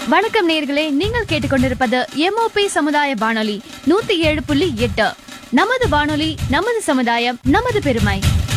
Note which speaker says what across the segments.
Speaker 1: வணக்கம் நேயர்களே நீங்கள் கேட்டுக்கொண்டிருப்பது எம்ஓபி சமுதாய வானொலி நூத்தி ஏழு புள்ளி எட்டு நமது வானொலி நமது சமுதாயம் நமது பெருமை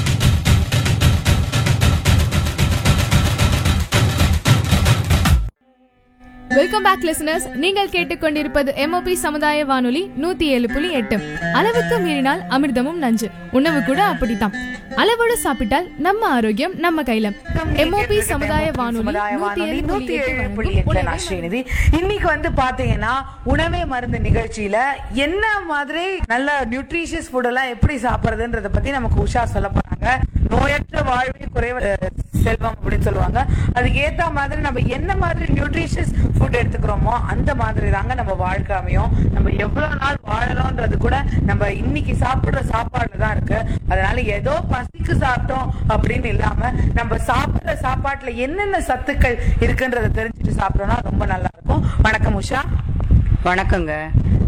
Speaker 2: வெல்கம் பேக் லிசனர்ஸ் நீங்கள் கேட்டுக்கொண்டிருப்பது எம்ஓபி சமுதாய வானொலி நூத்தி ஏழு புள்ளி எட்டு அளவுக்கு மீறினால் அமிர்தமும் நஞ்சு உணவு கூட அப்படித்தான் அளவோடு சாப்பிட்டால் நம்ம ஆரோக்கியம் நம்ம கையில எம்ஓபி சமுதாய வானொலி
Speaker 3: சமுதாய
Speaker 2: நூத்தி
Speaker 3: வானொலி
Speaker 2: ஏழு
Speaker 3: நூத்தி
Speaker 2: புள்ளி
Speaker 3: ஏழு
Speaker 2: எட்டு
Speaker 3: புள்ளி
Speaker 2: வழங்கும்
Speaker 3: எட்டுல நான் ஸ்ரீநிதி இன்னைக்கு வந்து பாத்தீங்கன்னா உணவே மருந்து நிகழ்ச்சியில என்ன மாதிரி நல்ல நியூட்ரிஷியஸ் ஃபுட் எல்லாம் எப்படி சாப்பிடுறதுன்றத பத்தி நமக்கு உஷா சொல்ல போறாங்க நோயற்ற வாழ்வே குறைவ அஹ், செல்வம் அப்படின்னு சொல்லுவாங்க அதுக்கு ஏத்த மாதிரி நம்ம என்ன மாதிரி நியூட்ரிஷியஸ் ஃபுட் எடுத்துக்கிறோமோ அந்த மாதிரி தாங்க நம்ம வாழ்க்கை அமையும் நம்ம எவ்வளவு நாள் வாழலாம்ன்றது கூட நம்ம இன்னைக்கு சாப்பிடுற சாப்பாடுல தான் இருக்கு அதனால ஏதோ பசிக்கு சாப்பிட்டோம் அப்படின்னு இல்லாம நம்ம சாப்பிடுற சாப்பாட்டுல என்னென்ன சத்துக்கள் இருக்குன்றத தெரிஞ்சுட்டு சாப்பிட்டோம்னா ரொம்ப நல்லா இருக்கும் வணக்கம் உஷா
Speaker 4: வணக்கங்க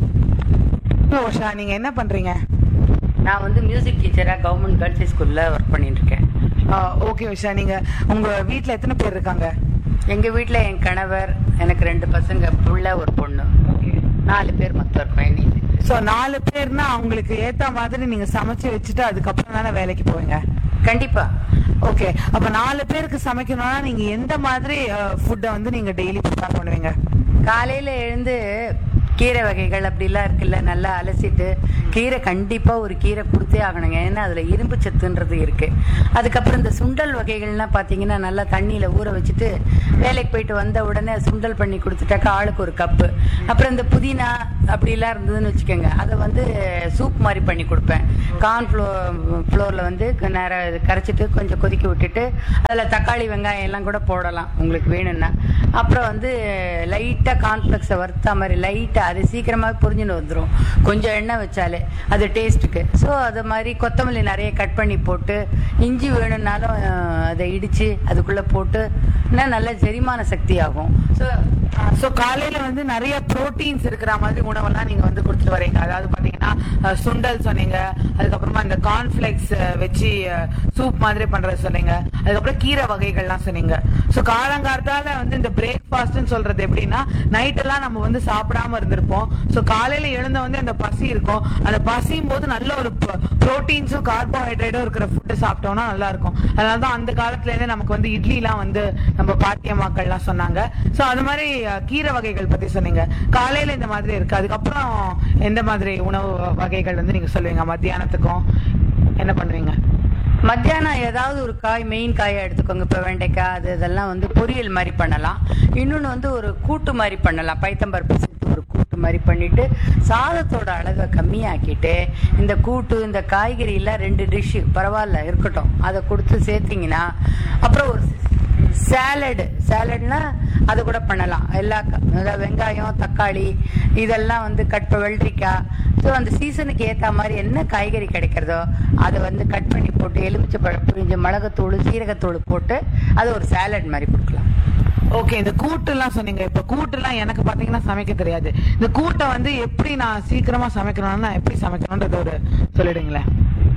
Speaker 3: உஷா நீங்க என்ன பண்றீங்க
Speaker 4: நான் வந்து மியூசிக் டீச்சராக கவர்மெண்ட் கேர்ள்ஸ் ஸ்கூலில் ஒர்க் பண்ணிட்டு இருக்கேன்
Speaker 3: ஓகே உஷா நீங்க உங்க வீட்ல எத்தனை பேர் இருக்காங்க
Speaker 4: எங்கள் வீட்டில் என் கணவர் எனக்கு ரெண்டு பசங்க புள்ள ஒரு பொண்ணு நாலு பேர் மொத்தம் இருக்கோம் என் வீட்டுல.
Speaker 3: சோ நாலு பேர்னா அவங்களுக்கு ஏத்த மாதிரி நீங்க சமைச்சு வச்சுட்டு அதுக்கப்புறம் தானே வேலைக்கு போவீங்க
Speaker 4: கண்டிப்பா
Speaker 3: ஓகே அப்ப நாலு பேருக்கு சமைக்கணும்னா நீங்க எந்த மாதிரி ஃபுட்டை வந்து நீங்க டெய்லி ப்ரிப்பேர் பண்ணுவீங்க
Speaker 4: காலையில் எழுந்து கீரை வகைகள் அப்படிலாம் இருக்குல்ல நல்லா அலசிட்டு கீரை கண்டிப்பாக ஒரு கீரை கொடுத்தே ஆகணுங்க ஏன்னா அதில் இரும்பு சத்துன்றது இருக்கு அதுக்கப்புறம் இந்த சுண்டல் வகைகள்லாம் பார்த்தீங்கன்னா நல்லா தண்ணியில் ஊற வச்சுட்டு வேலைக்கு போயிட்டு வந்த உடனே சுண்டல் பண்ணி கொடுத்துட்டாக்கா ஆளுக்கு ஒரு கப்பு அப்புறம் இந்த புதினா அப்படிலாம் இருந்ததுன்னு வச்சுக்கோங்க அதை வந்து சூப் மாதிரி பண்ணி கொடுப்பேன் கார்ன் ஃப்ளோ ஃப்ளோரில் வந்து நேரம் கரைச்சிட்டு கொஞ்சம் கொதிக்க விட்டுட்டு அதில் தக்காளி வெங்காயம் எல்லாம் கூட போடலாம் உங்களுக்கு வேணும்னா அப்புறம் வந்து லைட்டாக கார்ன்ஃப்ளெக்ஸை வறுத்த மாதிரி லைட்டாக அது சீக்கிரமாக புரிஞ்சுன்னு வந்துடும் கொஞ்சம் எண்ணெய் வச்சாலே அது டேஸ்ட்டுக்கு ஸோ அது மாதிரி கொத்தமல்லி நிறைய கட் பண்ணி போட்டு இஞ்சி வேணும்னாலும் அஹ், அதை இடித்து அதுக்குள்ளே போட்டு இன்னும் நல்ல செரிமான சக்தி ஆகும் ஸோ
Speaker 3: சோ காலையில வந்து நிறைய புரோட்டீன்ஸ் இருக்கிற மாதிரி உணவெல்லாம் நீங்க வந்து கொடுத்துட்டு வரீங்க அதாவது பாத்தீங்கன்னா அஹ், சுண்டல் சொன்னீங்க அதுக்கப்புறமா இந்த கார்ன்ஃபிளெக்ஸ் வச்சு சூப் மாதிரி பண்றது சொன்னீங்க அதுக்கப்புறம் கீரை வகைகள்லாம் சொன்னீங்க சோ காலங்காலத்தால வந்து இந்த பிரேக்ஃபாஸ்ட்னு சொல்றது எப்படின்னா நைட் எல்லாம் நம்ம வந்து சாப்பிடாம இருந்திருப்போம் சோ காலையில எழுந்த வந்து அந்த பசி இருக்கும் அந்த பசியும் போது நல்ல ஒரு புரோட்டீன்ஸும் கார்போஹைட்ரேட்டும் இருக்கிற ஃபுட்டு சாப்பிட்டோம்னா நல்லா இருக்கும் அதனால தான் அந்த காலத்துல இருந்தே நமக்கு வந்து இட்லிலாம் வந்து நம்ம பாட்டியம்மாக்கள்லாம் சொன்னாங்க சோ அது மாதிரி அஹ், கீரை வகைகள் பத்தி சொன்னீங்க காலையில இந்த மாதிரி இருக்கு அதுக்கப்புறம் எந்த மாதிரி உணவு வகைகள் வந்து நீங்க சொல்லுவீங்க மத்தியானத்துக்கும் என்ன பண்ணுவீங்க
Speaker 4: மத்தியானம் ஏதாவது ஒரு காய் மெயின் காயை எடுத்துக்கோங்க இப்போ வெண்டைக்காய் அது இதெல்லாம் வந்து பொரியல் மாதிரி பண்ணலாம் இன்னொன்று வந்து ஒரு கூட்டு மாதிரி பண்ணலாம் பைத்தம்பருப்பு சேர்த்து ஒரு கூட்டு மாதிரி பண்ணிட்டு சாதத்தோட அளவை கம்மியாக்கிட்டு இந்த கூட்டு இந்த காய்கறியெல்லாம் ரெண்டு டிஷ்ஷு பரவாயில்ல இருக்கட்டும் அதை கொடுத்து சேர்த்தீங்கன்னா அப்புறம் ஒரு சேலடு சேலட்னா அது கூட பண்ணலாம் எல்லா க- அதாவது வெங்காயம் தக்காளி இதெல்லாம் வந்து கட் ப- வெள்ளரிக்காய் ஸோ அந்த சீசனுக்கு ஏற்ற மாதிரி என்ன காய்கறி கிடைக்கிறதோ அதை வந்து கட் பண்ணி போட்டு எலுமிச்சை பழம் புரிஞ்சு மிளகுத்தூள் சீரகத்தூள் போட்டு அது ஒரு சேலட் மாதிரி கொடுக்கலாம்
Speaker 3: ஓகே இந்த கூட்டு எல்லாம் சொன்னீங்க இப்ப கூட்டு எல்லாம் எனக்கு பாத்தீங்கன்னா சமைக்க தெரியாது இந்த கூட்டை வந்து எப்படி நான் சீக்கிரமா சமைக்கணும்னா எப்படி சமைக்கணும்ன்றது ஒரு சொல்லிடுங்களேன்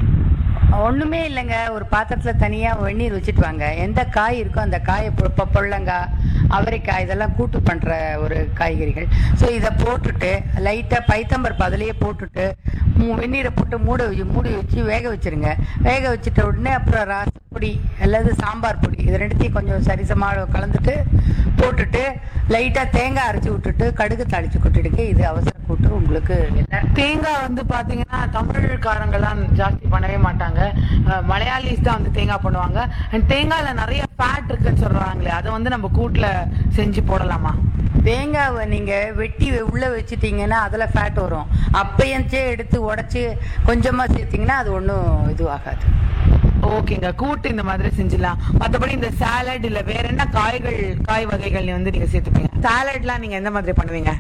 Speaker 4: ஒண்ணுமே இல்லைங்க ஒரு பாத்திரத்துல தனியா வெந்நீர் வச்சுட்டு வாங்க எந்த காய் இருக்கோ அந்த காயை பொ- பொ- பொடலங்காய் அவரைக்காய் இதெல்லாம் கூட்டு பண்ற ஒரு காய்கறிகள் ஸோ இதை போட்டுட்டு லைட்டா பைத்தம்பருப்பு அதிலேயே போட்டுட்டு மூ- வெந்நீரை போட்டு மூட வச்சு மூடி வச்சு வேக வச்சிருங்க வேக வச்சுட்ட உடனே அப்புறம் ரசப்பொடி அல்லது சாம்பார் பொடி இது ரெண்டுத்தையும் கொஞ்சம் சரிசமாக கலந்துட்டு போட்டுட்டு லைட்டா தேங்காய் அரைச்சி விட்டுட்டு கடுகு தாளிச்சு கொட்டிடுங்க இது அவசர கூட்டு உங்களுக்கு எல்லா
Speaker 3: தேங்காய் வந்து பாத்தீங்கன்னா தமிழ்காரங்கெல்லாம் ஜாஸ்தி பண்ணவே மாட்டாங்க அஹ் மலையாளிஸ் தான் வந்து தேங்காய் பண்ணுவாங்க அண்ட் தேங்காய்ல நிறைய ஃபேட் இருக்குன்னு சொல்றாங்களே அதை வந்து நம்ம கூட்டுல செஞ்சு போடலாமா
Speaker 4: தேங்காவை நீங்க வெட்டி உள்ள வச்சிட்டீங்கன்னா அதுல ஃபேட் வரும் அப்பயஞ்சே எடுத்து உடைச்சு கொஞ்சமா சேர்த்தீங்கன்னா அது ஒன்றும் இதுவாகாது
Speaker 3: ஓகேங்க கூட்டு இந்த மாதிரி செஞ்சிடலாம் மத்தபடி இந்த சாலட் இல்ல வேற என்ன காய்கள் காய் வகைகள் வந்து நீங்க சேர்த்துப்பீங்க சாலட்லாம் நீங்க எந்த மாதிரி பண்ணுவீங்க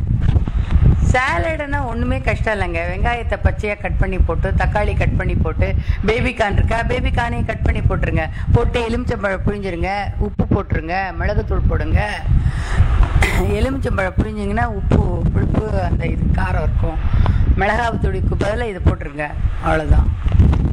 Speaker 4: சாலடுனா ஒண்ணுமே கஷ்டம் இல்லைங்க வெங்காயத்தை பச்சையா கட் பண்ணி போட்டு தக்காளி கட் பண்ணி போட்டு பேபி கார்ன் இருக்கா பேபி கார்னையும் கட் பண்ணி போட்டுருங்க போட்டு எலுமிச்சம்பழம் புழிஞ்சிருங்க உப்பு போட்டுருங்க மிளகுத்தூள் போடுங்க எலுமிச்சம்பழம் புழிஞ்சிங்கன்னா உப்பு புளிப்பு அந்த இது காரம் இருக்கும் மிளகாய் தூளிக்கு பதிலாக இது போட்டுருங்க அவ்வளோதான்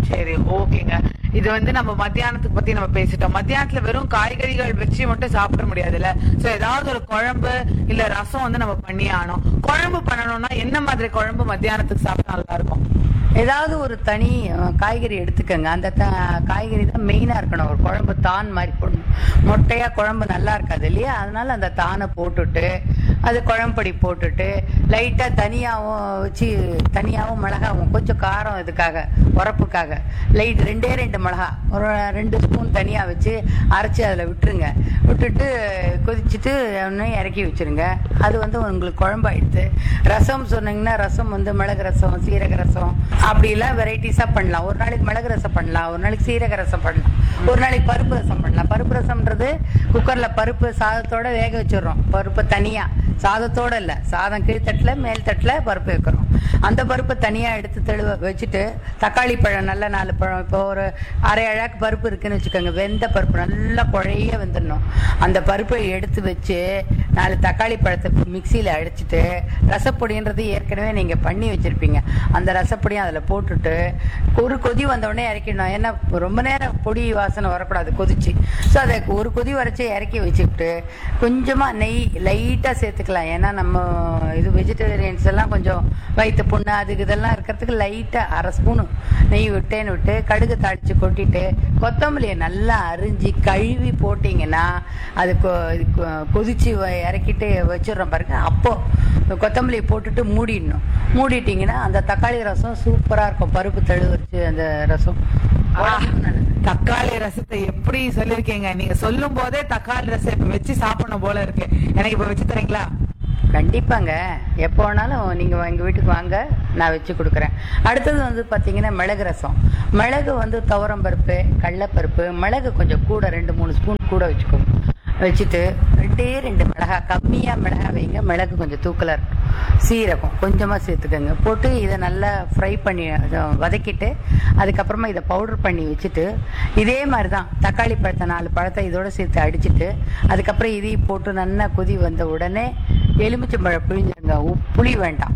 Speaker 3: சரி ஓகேங்க இது வந்து நம்ம மத்தியானத்துக்கு பத்தி நம்ம பேசிட்டோம் மத்தியானத்துல வெறும் காய்கறிகள் வச்சு மட்டும் சாப்பிட முடியாதுல்ல சோ ஏதாவது ஒரு குழம்பு இல்ல ரசம் வந்து நம்ம பண்ணியே ஆகணும் குழம்பு பண்ணணும்னா என்ன மாதிரி குழம்பு மத்தியானத்துக்கு சாப்பிட்டா நல்லா இருக்கும்
Speaker 4: ஏதாவது ஒரு தனி அஹ், காய்கறி எடுத்துக்கோங்க அந்த த- காய்கறி தான் மெயினாக இருக்கணும் ஒரு குழம்பு தான் மாதிரி போடணும் மொட்டையாக குழம்பு நல்லா இருக்காது இல்லையா அதனால அந்த தானை போட்டுட்டு அது குழம்புப்பொடி போட்டுட்டு லைட்டாக தனியாகவும் வச்சு தனியாகவும் மிளகாவும் கொஞ்சம் காரம் இதுக்காக உரப்புக்காக லைட் ரெண்டே ரெண்டு மிளகா ஒரு ரெண்டு ஸ்பூன் தனியாக வச்சு அரைச்சி அதில் விட்டுருங்க விட்டுட்டு கொதிச்சுட்டு ஒன்று இறக்கி வச்சிருங்க அது வந்து உங்களுக்கு குழம்பாயிடுது ரசம் சொன்னீங்கன்னா ரசம் வந்து மிளகு ரசம் சீரக ரசம் அப்படிலாம் வெரைட்டிஸாக பண்ணலாம் ஒரு நாளைக்கு மிளகு ரசம் பண்ணலாம் ஒரு நாளைக்கு சீரக ரசம் பண்ணலாம் ஒரு நாளைக்கு பருப்பு ரசம் பண்ணலாம் பருப்பு ரசம்ன்றது குக்கரில் பருப்பு சாதத்தோட வேக வச்சிடுறோம் பருப்பு தனியாக சாதத்தோட இல்லை சாதம் கீழ்த்தட்டில் மேல் தட்டில் பருப்பு வைக்கிறோம் அந்த பருப்பை தனியாக எடுத்து தெளிவ வச்சுட்டு தக்காளி பழம் நல்ல நாலு பழம் இப்போ ஒரு அரை அழாக்கு பருப்பு இருக்குன்னு வச்சுக்கோங்க வெந்த பருப்பு நல்லா குழைய வெந்துடணும் அந்த பருப்பை எடுத்து வச்சு நாலு தக்காளி பழத்தை மிக்சியில் அடிச்சிட்டு ரசப்பொடின்றது ஏற்கனவே நீங்கள் பண்ணி வச்சுருப்பீங்க அந்த ரசப்பொடியும் அதில் போட்டுட்டு ஒரு கொதி வந்த உடனே இறக்கிடணும் ஏன்னா ரொம்ப நேரம் பொடி வாசனை வரக்கூடாது கொதிச்சு ஸோ அதை ஒரு கொதி வரைச்சி இறக்கி வச்சுக்கிட்டு கொஞ்சமாக நெய் லைட்டாக சேர்த்துக்கலாம் ஏன்னா நம்ம இது வெஜிடேரியன்ஸ் எல்லாம் கொஞ்சம் வயிற்று புண்ணு அதுக்கு இதெல்லாம் இருக்கிறதுக்கு லைட்டாக அரை ஸ்பூனு நெய் விட்டேன்னு விட்டு கடுகு தாளித்து கொட்டிட்டு கொத்தமல்லியை நல்லா அரிஞ்சு கழுவி போட்டிங்கன்னா அது கொ- இது கொ- கொதிச்சு வ- இறக்கிட்டு வச்சிடுறோம் பாருங்க அப்போ கொத்தமல்லியை போட்டுட்டு மூடிடணும் மூடிட்டிங்கன்னா அந்த தக்காளி ரசம் சூப்பராக இருக்கும் பருப்பு தழு வச்சு அந்த ரசம் உடம்புக்கு நல்லது.
Speaker 3: தக்காளி ரசத்தை எப்படி சொல்லிருக்கீங்க நீங்க சொல்லும் போதே தக்காளி ரசம் இப்ப வச்சு சாப்பிடணும் போல இருக்கு எனக்கு இப்ப வச்சு தரீங்களா
Speaker 4: கண்டிப்பாங்க எப்போ வேணாலும் நீங்கள் எங்கள் வீட்டுக்கு வாங்க நான் வச்சு கொடுக்குறேன் அடுத்தது வந்து பார்த்தீங்கன்னா மிளகு ரசம் மிளகு வந்து துவரம் பருப்பு கடலப்பருப்பு மிளகு கொஞ்சம் கூட ரெண்டு மூணு ஸ்பூன் கூட வச்சுக்கோங்க வச்சுட்டு ரெண்டே ரெண்டு மிளகா கம்மியாக மிளகா வைங்க மிளகு கொஞ்சம் தூக்கலாக இருக்கும் சீரகம் கொஞ்சமாக சேர்த்துக்கோங்க போட்டு இதை நல்லா ஃப்ரை பண்ணி அதை வதக்கிட்டு அதுக்கப்புறமா இதை பவுடர் பண்ணி வச்சுட்டு இதே மாதிரி தான் தக்காளி பழத்தை நாலு பழத்தை இதோட சேர்த்து அடிச்சிட்டு அதுக்கப்புறம் இதையும் போட்டு நல்லா கொதி வந்த உடனே எலுமிச்சம்பழம் பிழிஞ்சிருங்க உப்- புளி வேண்டாம்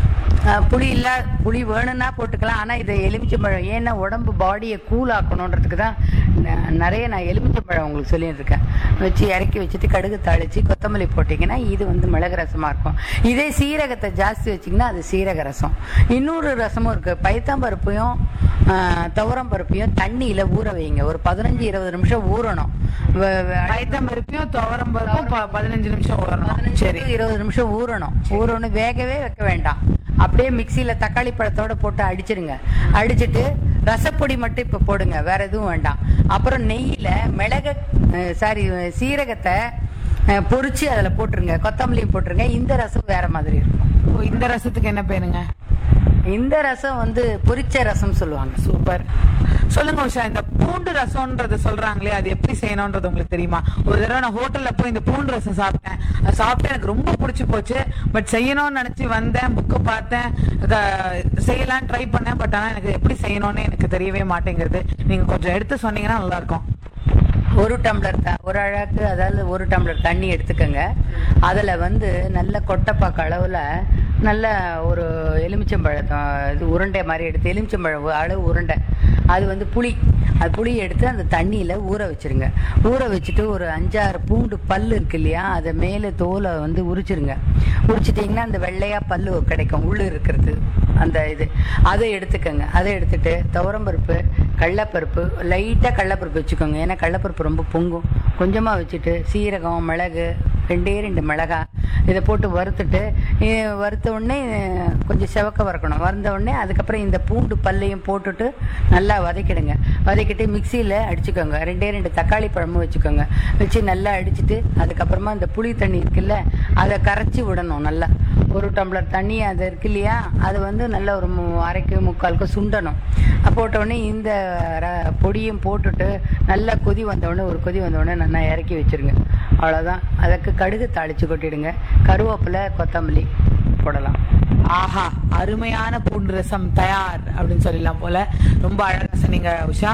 Speaker 4: அஹ் புளி இல்ல புளி வேணும்னா போட்டுக்கலாம் ஆனால் இதை எலுமிச்சம்பழம் ஏன்னா உடம்பு பாடியை கூல் ஆக்கணுன்றதுக்கு தான் ந- நிறைய நான் எலுமிச்சம்பழம் உங்களுக்கு சொல்லியிருக்கேன் வச்சு இறக்கி வச்சுட்டு கடுகு தாளித்து கொத்தமல்லி போட்டிங்கன்னா இது வந்து மிளகு ரசமாக இருக்கும் இதே சீரகத்தை ஜாஸ்தி வச்சிங்கன்னா அது சீரக ரசம் இன்னொரு ரசமும் இருக்குது பைத்தாம்பருப்பையும் துவரம் பருப்பையும் தண்ணியில் ஊற வைங்க ஒரு பதினஞ்சு இருபது நிமிஷம் ஊறணும் வ- வ-
Speaker 3: பயத்தம் பருப்பையும் துவரம் பருப்பும் ப- பதினஞ்சு நிமிஷம் வரணும் சரி
Speaker 4: இருபது நிமிஷம் ஊறணும் ஊறணும் வேகவே வைக்க வேண்டாம் அப்படியே மிக்சியில தக்காளி பழத்தோட போட்டு அடிச்சிருங்க அடிச்சிட்டு ரசப்பொடி மட்டும் இப்ப போடுங்க வேற எதுவும் வேண்டாம் அப்புறம் நெய்யில மிளக சாரி சீரகத்தை அஹ், பொரிச்சு அதுல போட்டுருங்க கொத்தமல்லியும் போட்டுருங்க இந்த ரசம் வேற மாதிரி இருக்கும்
Speaker 3: ஓ, இந்த ரசத்துக்கு என்ன பேருங்க
Speaker 4: இந்த ரசம் வந்து பொரிச்ச ரசம் சொல்லுவாங்க
Speaker 3: சூப்பர் சொல்லுங்க உஷா இந்த பூண்டு ரசம்ன்றது சொல்றாங்களே அது எப்படி செய்யணும்ன்றது உங்களுக்கு தெரியுமா ஒரு தடவை நான் ஹோட்டல்ல போய் இந்த பூண்டு ரசம் சாப்பிட்டேன் அது சாப்பிட்டு எனக்கு ரொம்ப பிடிச்சு போச்சு பட் செய்யணும்னு நினைச்சு வந்தேன் புக்கை பார்த்தேன் அத செய்யலாம் ட்ரை பண்ணேன் பட் ஆனா எனக்கு எப்படி செய்யணும்னு எனக்கு தெரியவே மாட்டேங்கிறது நீங்க கொஞ்சம் எடுத்து சொன்னீங்கன்னா நல்லா இருக்கும்
Speaker 4: ஒரு டம்ளர் த ஒரு அழகு அதாவது ஒரு டம்ளர் தண்ணி எடுத்துக்கோங்க அதில் வந்து நல்ல கொட்டைப்பாக்கு அளவில் நல்ல ஒரு எலுமிச்சம்பழம் இது உருண்டை மாதிரி எடுத்து எலுமிச்சம்பழம் அளவு உருண்டை அது வந்து புளி அது புளி எடுத்து அந்த தண்ணியில் ஊற வச்சிருங்க ஊற வச்சுட்டு ஒரு அஞ்சாறு பூண்டு பல் இருக்கு இல்லையா அதை மேலே தோலை வந்து உரிச்சிருங்க உரிச்சிட்டிங்கன்னா அந்த வெள்ளையாக பல்லு கிடைக்கும் உள்ளு இருக்கிறது அந்த இது அதை எடுத்துக்கோங்க அதை எடுத்துட்டு துவரம்பருப்பு கடலப்பருப்பு லைட்டாக கடலப்பருப்பு வச்சுக்கோங்க ஏன்னா கடலப்பருப்பு ரொம்ப பொங்கும் கொஞ்சமாக வச்சுட்டு சீரகம் மிளகு ரெண்டே ரெண்டு மிளகா இதை போட்டு வறுத்துட்டு இ- வறுத்த உடனே அஹ், கொஞ்சம் செவக்க வறுக்கணும் வறுத்த உடனே அதுக்கப்புறம் இந்த பூண்டு பல்லையும் போட்டுட்டு நல்லா வதக்கிடுங்க வதக்கிட்டு மிக்சியில் அடிச்சுக்கோங்க ரெண்டே ரெண்டு தக்காளி பழமும் வச்சுக்கோங்க வச்சு நல்லா அடிச்சிட்டு அதுக்கப்புறமா இந்த புளி தண்ணி இருக்குல்ல அதை கரைச்சி விடணும் நல்லா ஒரு டம்ளர் தண்ணி அது இருக்கு இல்லையா அது வந்து நல்லா ஒரு மு- அரைக்கு முக்காலுக்கு சுண்டணும் அஹ் போட்ட உடனே இந்த ர- பொடியும் போட்டுட்டு நல்லா கொதி வந்த உடனே ஒரு கொதி வந்த உடனே நல்லா இறக்கி வச்சிருங்க அவ்வளோதான் அதுக்கு கடுகு தாளிச்சு கொட்டிடுங்க கருவேப்பிலை கொத்தமல்லி போடலாம்
Speaker 3: ஆஹா அருமையான பூண்டு ரசம் தயார் அப்படின்னு சொல்லலாம் போல ரொம்ப அழகா சொன்னீங்க உஷா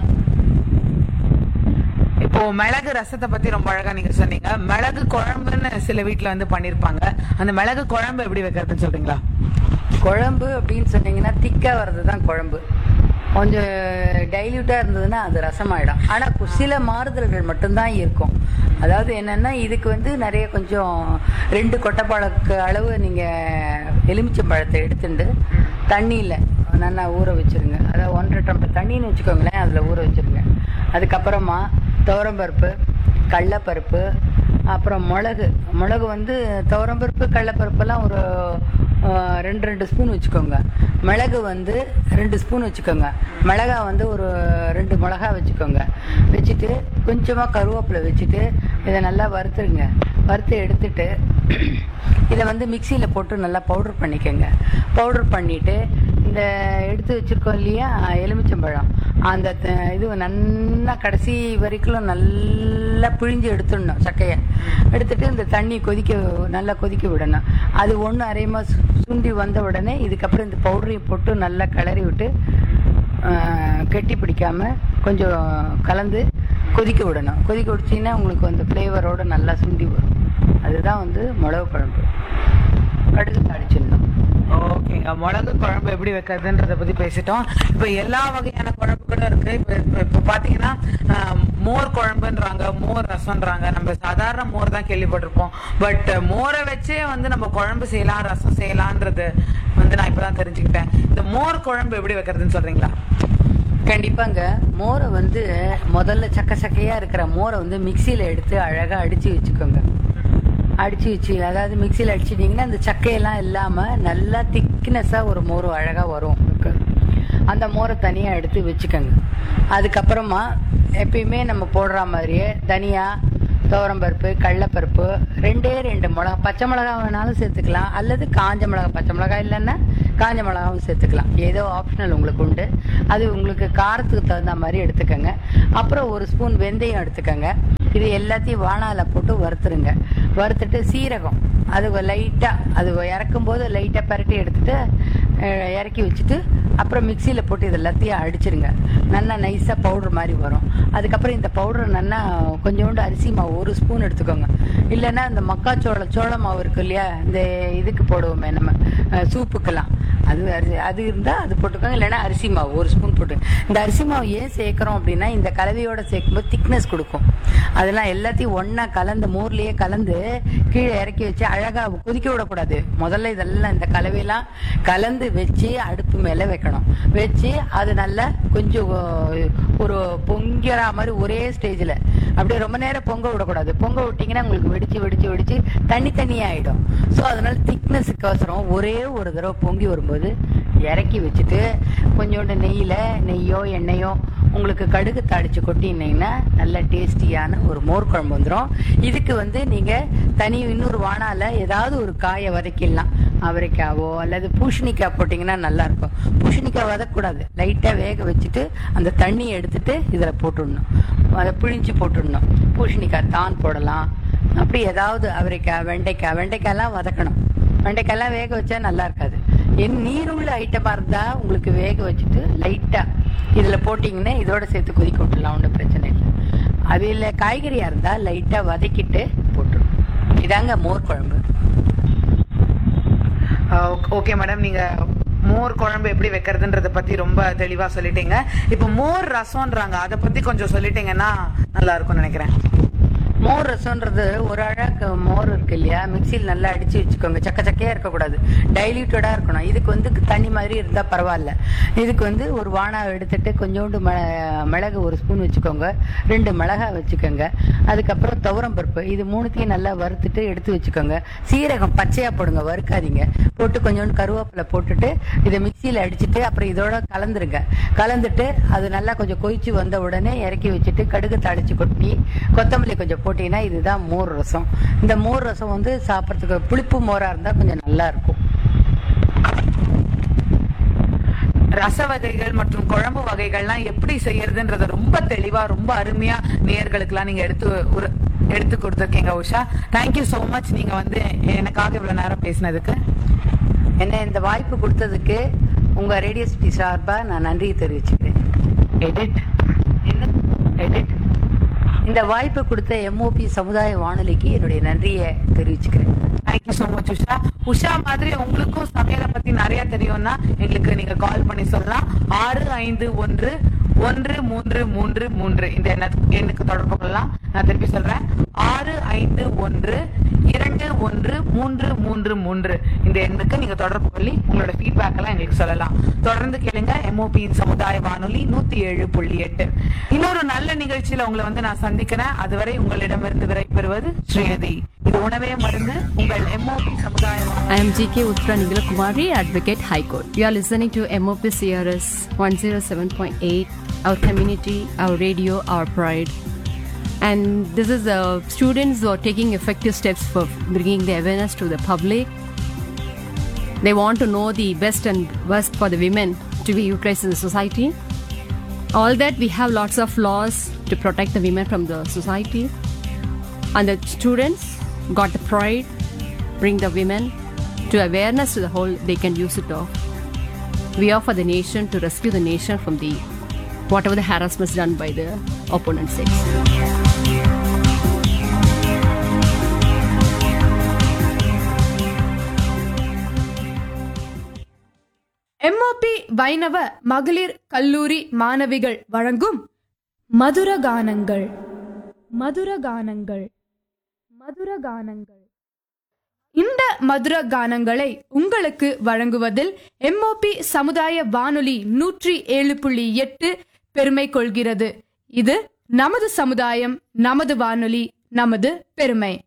Speaker 3: இப்போ மிளகு ரசத்தை பத்தி ரொம்ப அழகா நீங்க சொன்னீங்க மிளகு குழம்புன்னு சில வீட்ல வந்து பண்ணிருப்பாங்க அந்த மிளகு குழம்பு எப்படி வைக்கிறதுன்னு சொல்றீங்களா
Speaker 4: குழம்பு அப்படின்னு சொன்னீங்கன்னா திக்காக வர்றது தான் குழம்பு கொஞ்சம் டைல்யூட்டா இருந்ததுன்னா அது ரசமாயிடும் ஆனா கு- சில மாறுதல்கள் மட்டும்தான் இருக்கும் அதாவது என்னன்னா இதுக்கு வந்து நிறைய கொஞ்சம் ரெண்டு கொட்டைப்பாளக்கு அளவு நீங்க எலுமிச்சம்பழத்தை எடுத்துட்டு தண்ணியில நல்லா ஊற வச்சிருங்க அதாவது ஒன்றரை டம்ளர் தண்ணின்னு வச்சுக்கோங்களேன் அதுல ஊற வச்சிருங்க அதுக்கப்புறமா துவரம்பருப்பு கடலப்பருப்பு அப்புறம் மிளகு மிளகு வந்து துவரம்பருப்பு கடலப்பருப்பெல்லாம் ஒரு ஆஹ், ரெண்டு ரெண்டு ஸ்பூன் வச்சுக்கோங்க மிளகு வந்து ரெண்டு ஸ்பூன் வச்சுக்கோங்க மிளகா வந்து ஒரு ரெண்டு மிளகா வச்சுக்கோங்க வச்சுட்டு கொஞ்சமாக கருவேப்பிலை வச்சுட்டு இதை நல்லா வறுத்துருங்க வறுத்து எடுத்துட்டு இதை வந்து மிக்சியில் போட்டு நல்லா பவுடர் பண்ணிக்கோங்க பவுடர் பண்ணிட்டு இந்த எடுத்து வச்சிருக்கோம் இல்லையா எலுமிச்சம்பழம் அந்த த- இது நல்லா கடைசி வரைக்கும் நல்லா பிழிஞ்சு எடுத்துடணும் சக்கையை எடுத்துட்டு இந்த தண்ணி கொதிக்க நல்லா கொதிக்க விடணும் அது ஒன்று அரையமா சு- சுண்டி வந்த உடனே இதுக்கப்புறம் இந்த பவுடரையும் போட்டு நல்லா கிளறி விட்டு ஆஹ், கெட்டி பிடிக்காம கொஞ்சம் கலந்து கொதிக்க விடணும் கொதிக்க விடுச்சிங்கன்னா உங்களுக்கு அந்த ஃப்ளேவரோட நல்லா சுண்டி வரும் அதுதான் வந்து மிளகு குழம்பு கடுகு தாளிச்சிடணும்
Speaker 3: ஓகேங்க மிளகு குழம்பு எப்படி வைக்கிறதுன்றத பத்தி பேசிட்டோம் இப்ப எல்லா வகையான குழம்புகளும் இருக்கு இப்ப இப்ப- இப்ப பாத்தீங்கன்னா ஆஹ், மோர் குழம்புன்றாங்க மோர் ரசம்ன்றாங்க நம்ம சாதாரண மோர் தான் கேள்விப்பட்டிருப்போம் பட் மோரை வச்சே வந்து நம்ம குழம்பு செய்யலாம் ரசம் செய்யலான்றது வந்து நான் இப்பதான் தெரிஞ்சுக்கிட்டேன் இந்த மோர் குழம்பு எப்படி வைக்கிறதுன்னு சொல்றீங்களா
Speaker 4: கண்டிப்பாங்க மோரை வந்து முதல்ல சக்க சக்கையா இருக்கிற மோரை வந்து மிக்சியில எடுத்து அழகா அடிச்சு வச்சுக்கோங்க அடிச்சு வச்சு அதாவது மிக்சியில அடிச்சிட்டிங்கன்னா அந்த சக்கையெல்லாம் இல்லாம நல்லா திக்னஸா ஒரு மோர் அழகா வரும் உங்களுக்கு. அந்த மோரை தனியா எடுத்து வச்சுக்கோங்க அதுக்கப்புறமா எப்பயுமே நம்ம போடுற மாதிரியே தனியா துவரம்பருப்பு கடலப்பருப்பு ரெண்டே ரெண்டு மிளகா பச்சை மிளகா வேணாலும் சேர்த்துக்கலாம் அல்லது காஞ்ச மிளகா பச்சை மிளகா இல்லைன்னா காஞ்ச மிளகாவும் சேர்த்துக்கலாம் ஏதோ ஆப்ஷனல் உங்களுக்கு உண்டு அது உங்களுக்கு காரத்துக்கு தகுந்த மாதிரி எடுத்துக்கோங்க அப்புறம் ஒரு ஸ்பூன் வெந்தயம் எடுத்துக்கோங்க இது எல்லாத்தையும் வானால போட்டு வறுத்துருங்க வறுத்துட்டு சீரகம் அது லைட்டாக அது இறக்கும் போது லைட்டாக பரட்டி எடுத்துட்டு அஹ், இறக்கி வச்சுட்டு அப்புறம் மிக்சியில் போட்டு இது எல்லாத்தையும் அடிச்சிருங்க நல்லா நைஸாக பவுடர் மாதிரி வரும் அதுக்கப்புறம் இந்த பவுடர் நல்லா கொஞ்சோண்டு அரிசி மாவு ஒரு ஸ்பூன் எடுத்துக்கோங்க இல்லைன்னா இந்த மக்காச்சோள சோள மாவு இருக்கு இல்லையா இந்த இதுக்கு போடுவோமே நம்ம அஹ், சூப்புக்கெல்லாம் அது அரிசி அது இருந்தால் அது போட்டுக்கோங்க இல்லைன்னா அரிசி மாவு ஒரு ஸ்பூன் போட்டு இந்த அரிசி மாவு ஏன் சேர்க்குறோம் அப்படின்னா இந்த கலவையோட சேர்க்கும்போது திக்னஸ் கொடுக்கும் அதெல்லாம் எல்லாத்தையும் ஒண்ணா கலந்து மோர்லயே கலந்து கீழே இறக்கி வச்சு அழகா கொதிக்க விடக்கூடாது முதல்ல இதெல்லாம் இந்த கலவையெல்லாம் கலந்து வச்சு அடுப்பு மேல வைக்கணும் வச்சு அது நல்லா கொஞ்சம் ஒ- ஒரு பொங்கிற மாதிரி ஒரே ஸ்டேஜ்ல அப்படியே ரொம்ப நேரம் பொங்க விடக்கூடாது பொங்க விட்டீங்கன்னா உங்களுக்கு வெடிச்சு வெடிச்சு வெடிச்சு தண்ணி தண்ணி ஆயிடும் ஸோ அதனால திக்னஸுக்கு அவசரம் ஒரே ஒரு தடவை பொங்கி வரும்போது இறக்கி வச்சுட்டு கொஞ்சோண்டு நெய்யில நெய்யோ எண்ணெயோ உங்களுக்கு கடுகு தாளிச்சு கொட்டினீங்கன்னா நல்ல டேஸ்டியான ஒரு மோர் குழம்பு வந்துடும் இதுக்கு வந்து நீங்க தனி இன்னொரு வானால ஏதாவது ஒரு காயை வதக்கிடலாம் அவரைக்காவோ அல்லது பூசணிக்காய் போட்டிங்கன்னா நல்லா இருக்கும் பூசணிக்காய் வதக்கூடாது லைட்டா வேக வச்சுட்டு அந்த தண்ணியை எடுத்துட்டு இதுல போட்டுடணும் அதை பிழிஞ்சு போட்டுடணும் பூசணிக்காய் தான் போடலாம் அப்படி ஏதாவது அவரைக்காய் வெண்டைக்காய் வெண்டைக்காய்லாம் வதக்கணும் வெண்டைக்காய்லாம் வேக வச்சா நல்லா இருக்காது என் நீருள்ள ஐட்டமா இருந்தா உங்களுக்கு வேக வச்சுட்டு லைட்டா இதுல போட்டீங்கன்னா இதோட சேர்த்து கொதிக்க விட்டுலாம் ஒன்றும் பிரச்சனை இல்லை அது இல்லை காய்கறியா இருந்தா லைட்டா வதக்கிட்டு போட்டுரும் இதாங்க மோர் குழம்பு
Speaker 3: ஓகே மேடம் நீங்க மோர் குழம்பு எப்படி வைக்கிறதுன்றத பத்தி ரொம்ப தெளிவா சொல்லிட்டீங்க இப்போ மோர் ரசம்ன்றாங்க அதை பத்தி கொஞ்சம் சொல்லிட்டீங்கன்னா நல்லா இருக்கும்னு நினைக்கிறேன்
Speaker 4: மோர் ரசம்ன்றது ஒரு அழகு மோர் இருக்கு இல்லையா மிக்சியில் நல்லா அடிச்சு வச்சுக்கோங்க சக்க சக்கையா இருக்கக்கூடாது டைல்யூட்டடா இருக்கணும் இதுக்கு வந்து தண்ணி மாதிரி இருந்தா பரவாயில்ல இதுக்கு வந்து ஒரு வானா எடுத்துட்டு கொஞ்சோண்டு ம- மிளகு ஒரு ஸ்பூன் வச்சுக்கோங்க ரெண்டு மிளகா வச்சுக்கோங்க அதுக்கப்புறம் துவரம் பருப்பு இது மூணுத்தையும் நல்லா வறுத்துட்டு எடுத்து வச்சுக்கோங்க சீரகம் பச்சையா போடுங்க வறுக்காதீங்க போட்டு கொஞ்சோண்டு கருவேப்பிலை போட்டுட்டு இதை மிக்சியில் அடிச்சுட்டு அப்புறம் இதோட கலந்துருங்க கலந்துட்டு அது நல்லா கொஞ்சம் கொதிச்சு வந்த உடனே இறக்கி வச்சுட்டு கடுகு தாளிச்சு கொட்டி கொத்தமல்லி கொஞ்சம் போட்டீங்கன்னா இதுதான் மோர் ரசம் இந்த மோர் ரசம் வந்து சாப்பிட்றதுக்கு புளிப்பு மோரா இருந்தா கொஞ்சம் நல்லா இருக்கும்
Speaker 3: ரச வகைகள் மற்றும் குழம்பு வகைகள்லாம் எப்படி செய்யறதுன்றத ரொம்ப தெளிவா ரொம்ப அருமையா நேயர்களுக்கெல்லாம் நீங்க எடுத்து ஒரு எடுத்து கொடுத்துருக்கீங்க உஷா தேங்க்யூ so மச் நீங்க வந்து எனக்காக இவ்வளவு நேரம் பேசினதுக்கு
Speaker 4: என்ன இந்த வாய்ப்பு கொடுத்ததுக்கு உங்க ரேடியோ சிட்டி சார்பா நான் நன்றி தெரிவிச்சுக்கிறேன்
Speaker 3: எடிட்
Speaker 4: என்ன
Speaker 3: எடிட்
Speaker 4: இந்த வாய்ப்பு கொடுத்த எம்ஓபி சமுதாய வானொலிக்கு என்னுடைய நன்றியை தெரிவிச்சுக்கிறேன்
Speaker 3: thank you so much Usha Usha மாதிரி உங்களுக்கும் சமையலை பத்தி நிறைய தெரியும்னா எங்களுக்கு நீங்க கால் பண்ணி சொல்லலாம் ஆறு ஐந்து ஒன்று ஒன்று மூன்று மூன்று மூன்று இந்த எண்ண- எண்ணுக்கு தொடர்பு கொள்ளலாம் நான் திருப்பி சொல்றேன் ஆறு ஐந்து ஒன்று இரண்டு ஒன்று மூன்று மூன்று மூன்று இந்த எண்ணுக்கு நீங்க தொடர்பு கொள்ளி உங்களோட ஃபீட்பேக் எல்லாம் எங்களுக்கு சொல்லலாம் தொடர்ந்து கேளுங்க எம்ஓபி சமுதாய வானொலி நூத்தி ஏழு புள்ளி எட்டு இன்னொரு நல்ல நிகழ்ச்சியில உங்களை வந்து நான் சந்திக்கிறேன் அதுவரை உங்களிடமிருந்து விடைபெறுவது ஸ்ரீநிதி இது உணவே மருந்து உங்கள் எம்ஓபி சமுதாய வானொலி
Speaker 5: I am GK Uttara Nigala Kumari, Advocate High Court. You are listening to MOP CRS 107.8, our community, our radio, our pride. And this is the students who are taking effective steps for bringing the awareness to the public. They want to know the best and worst for the women to be utilized in the society. All that we have lots of laws to protect the women from the society. And the students got the pride, bring the women to awareness to the whole, they can use it off. We are for the nation to rescue the nation from the whatever the harassment done by the opponent sex.
Speaker 2: MOP Vaishnava மகளிர் கல்லூரி மாணவிகள் வழங்கும் மதுர கானங்கள் மதுர கானங்கள் மதுர கானங்கள் இந்த மதுர கானங்களை உங்களுக்கு வழங்குவதில் எம்ஓபி சமுதாய வானொலி நூற்றி ஏழு புள்ளி எட்டு பெருமை கொள்கிறது இது நமது சமுதாயம் நமது வானொலி நமது பெருமை